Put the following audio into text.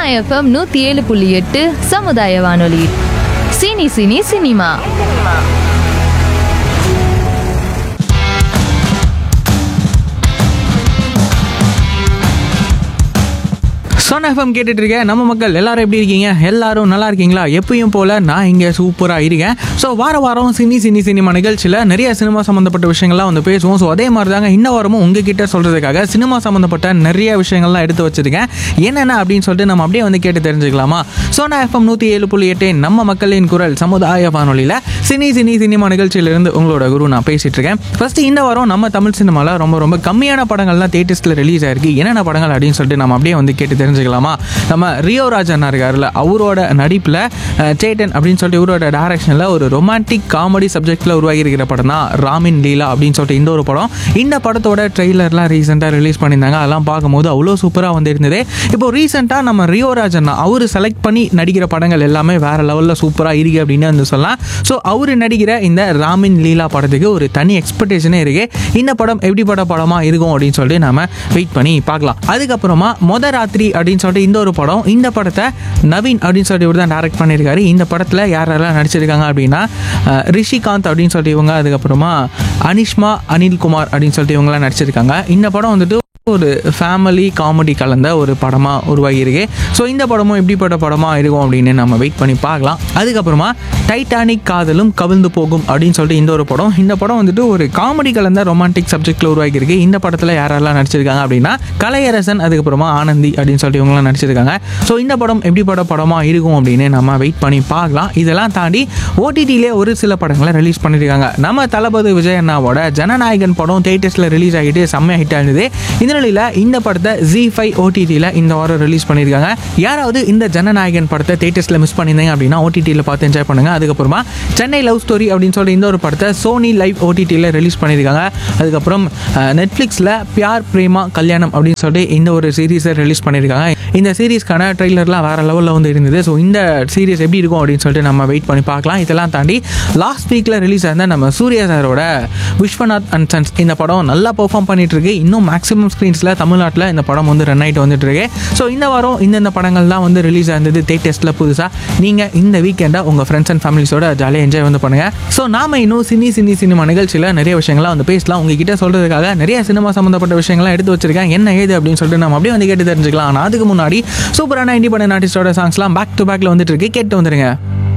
FM நூத்தி ஏழு புள்ளி எட்டு சமுதாய வானொலி cine cine cinema zone FM கேட்டுட்டு இருக்கேன் நம்ம மக்கள் எல்லாரும் எப்படி இருக்கீங்க எல்லாரும் நல்லா இருக்கீங்களா எப்பயும் போல நான் இங்கே சூப்பராக இருக்கேன் ஸோ வார வாரம் சினி சினி சினிமா நிகழ்ச்சியில் நிறைய சினிமா சம்மந்தப்பட்ட விஷயங்கள்லாம் வந்து பேசுவோம் ஸோ அதே மாதிரி தாங்க இந்த வாரமும் உங்ககிட்ட சொல்கிறதுக்காக சினிமா சம்மந்தப்பட்ட நிறைய விஷயங்கள்லாம் எடுத்து வச்சிருக்கேன் என்னென்ன அப்படின்னு சொல்லிட்டு நம்ம அப்படியே வந்து கேட்டு தெரிஞ்சுக்கலாமா சோனா எஃப்எம் நூற்றி ஏழு புள்ளி எட்டு நம்ம மக்களின் குரல் சமுதாய வானொலியில் சினி சினி சினிமா நிகழ்ச்சியிலிருந்து உங்களோட குரு நான் பேசிட்டு இருக்கேன் ஃபர்ஸ்ட் இந்த வாரம் நம்ம தமிழ் சினிமாவில் ரொம்ப ரொம்ப கம்மியான படங்கள்லாம் தேட்டர்ஸில் ரிலீஸ் ஆயிருக்கு என்னென்ன படங்கள் அப்படின்னு சொல்லிட்டு நம்ம அப்படியே வந்து கேட்டு தெரிஞ்சுக்கலாமா நம்ம ரியோ ராஜ் அண்ணா இருக்காருல்ல அவரோட நடிப்பில் சேட்டன் அப்படின்னு சொல்லிட்டு இவரோட டைரக்ஷனில் ஒரு ரொமான்டிக் காமெடி சப்ஜெக்டில் உருவாகி இருக்கிற படம் தான் ராமின் லீலா அப்படின்னு சொல்லிட்டு இந்த ஒரு படம் இந்த படத்தோட ட்ரெய்லர்லாம் ரீசெண்டாக ரிலீஸ் பண்ணியிருந்தாங்க அதெல்லாம் பார்க்கும்போது அவ்வளோ சூப்பராக வந்து இருந்தது இப்போ ரீசெண்டாக நம்ம ரியோ ராஜ் அண்ணா அவர் செலக்ட் பண்ணி நடிக்கிற படங்கள் எல்லாமே வேற லெவலில் சூப்பராக இருக்கு அப்படின்னு வந்து சொல்லலாம் ஸோ அவர் நடிக்கிற இந்த ராமின் லீலா படத்துக்கு ஒரு தனி எக்ஸ்பெக்டேஷனே இருக்கு இந்த படம் எப்படிப்பட்ட படமாக இருக்கும் அப்படின்னு சொல்லிட்டு நாம வெயிட் பண்ணி பார்க்கலாம் அதுக்கப்புறமா மொத ராத்திரி அப்படின்னு சொல்லிட்டு இந்த ஒரு படம் இந்த படத்தை நவீன் அப்படின்னு சொல்லிட்டு இவர் தான் டேரக்ட் பண்ணியிருக்காரு இந்த படத்தில் யார் யாரெல்லாம் நடிச்சிருக்காங்க அப்படின்னா அஹ், ரிஷிகாந்த் அப்படின்னு சொல்லிட்டு இவங்க அதுக்கப்புறமா அனிஷ்மா அனில்குமார் அப்படின்னு சொல்லிட்டு இவங்கெல்லாம் நடிச்சிருக்காங்க இந்த படம் வந்துட்டு ஒரு ஃபேமிலி காமெடி கலந்த ஒரு படமாக உருவாகியிருக்கு ஸோ இந்த படமும் எப்படிப்பட்ட படமாக இருக்கும் அப்படின்னு நம்ம வெயிட் பண்ணி பார்க்கலாம் அதுக்கப்புறமா டைட்டானிக் காதலும் கவிழ்ந்து போகும் அப்படின்னு சொல்லிட்டு இந்த ஒரு படம் இந்த படம் வந்துட்டு ஒரு காமெடி கலந்த ரொமான்டிக் சப்ஜெக்டில் உருவாகியிருக்கு இந்த படத்தில் யாரெல்லாம் நடிச்சிருக்காங்க அப்படின்னா கலையரசன் அதுக்கப்புறமா ஆனந்தி அப்படின்னு சொல்லிட்டு இவங்களாம் நடிச்சிருக்காங்க ஸோ இந்த படம் எப்படிப்பட்ட படமாக இருக்கும் அப்படின்னு நம்ம வெயிட் பண்ணி பார்க்கலாம் இதெல்லாம் தாண்டி ஓடிடியிலே ஒரு சில படங்களை ரிலீஸ் பண்ணியிருக்காங்க நம்ம தளபதி விஜய் அண்ணாவோட ஜனநாயகன் படம் தேட்டர்ஸில் ரிலீஸ் ஆகிட்டு செம்மையாக ஹிட் ஆனது இந்த நிலையில் இந்த படத்தை ஜி ஃபைவ் ஓடிடியில் இந்த வாரம் ரிலீஸ் பண்ணியிருக்காங்க யாராவது இந்த ஜனநாயகன் படத்தை தேட்டர்ஸில் மிஸ் பண்ணியிருந்தீங்க அப்படின்னா ஓடிடியில் பார்த்து என்ஜாய் பண்ணுங்க அதுக்கப்புறமா சென்னை லவ் ஸ்டோரி அப்படின்னு சொல்லி இந்த ஒரு படத்தை சோனி லைவ் ஓடிடியில் ரிலீஸ் பண்ணியிருக்காங்க அதுக்கப்புறம் நெட்ஃப்ளிக்ஸில் பியார் பிரேமா கல்யாணம் அப்படின்னு சொல்லிட்டு இந்த ஒரு சீரீஸை ரிலீஸ் பண்ணியிருக்காங்க இந்த சீரீஸ்க்கான ட்ரெய்லர்லாம் வேற லெவலில் வந்து இருந்தது ஸோ இந்த சீரீஸ் எப்படி இருக்கும் அப்படின்னு சொல்லிட்டு நம்ம வெயிட் பண்ணி பார்க்கலாம் இதெல்லாம் தாண்டி லாஸ்ட் வீக்கில் ரிலீஸ் ஆயிருந்த நம்ம சூர்யா சாரோட விஸ்வநாத் அண்ட் சன்ஸ் இந்த படம் நல்லா பெர்ஃபார்ம் பண்ணிட்டு இருக்கு இன்னும் மேக்ஸிமம் ஸ்க்ரீன்ஸில் தமிழ்நாட்டில் இந்த படம் வந்து ரன் ஆகிட்டு வந்துட்டு இருக்கு ஸோ இந்த வாரம் இந்தந்த படங்கள் தான் வந்து ரிலீஸ் ஆயிருந்தது தேட்டர்ஸில் புதுசாக நீங்கள் இந்த வீக்கெண்டை உங்கள் ஃப்ரெண்ட்ஸ் அண்ட் ஃபேமிலிஸோட ஜாலியாக என்ஜாய் வந்து பண்ணுங்கள் ஸோ நாம இன்னும் சினி சினி சினிமா நிகழ்ச்சியில் நிறைய விஷயங்கள்லாம் வந்து பேசலாம் உங்ககிட்ட சொல்கிறதுக்காக நிறைய சினிமா சம்மந்தப்பட்ட விஷயங்கள்லாம் எடுத்து வச்சிருக்கேன் என்ன ஏது அப்படின்னு சொல்லிட்டு நம்ம அப்படியே வந்து கேட்டு தெரிஞ்சுக்கலாம் ஆனால் அதுக்கு முன்னாடி சூப்பரான இண்டிபெண்டன்ட் ஆர்டிஸ்டோட சாங்ஸ்லாம் பேக் டு பேக்கில் வந்துட்டு இருக்கு கேட்டு வந்துருங்க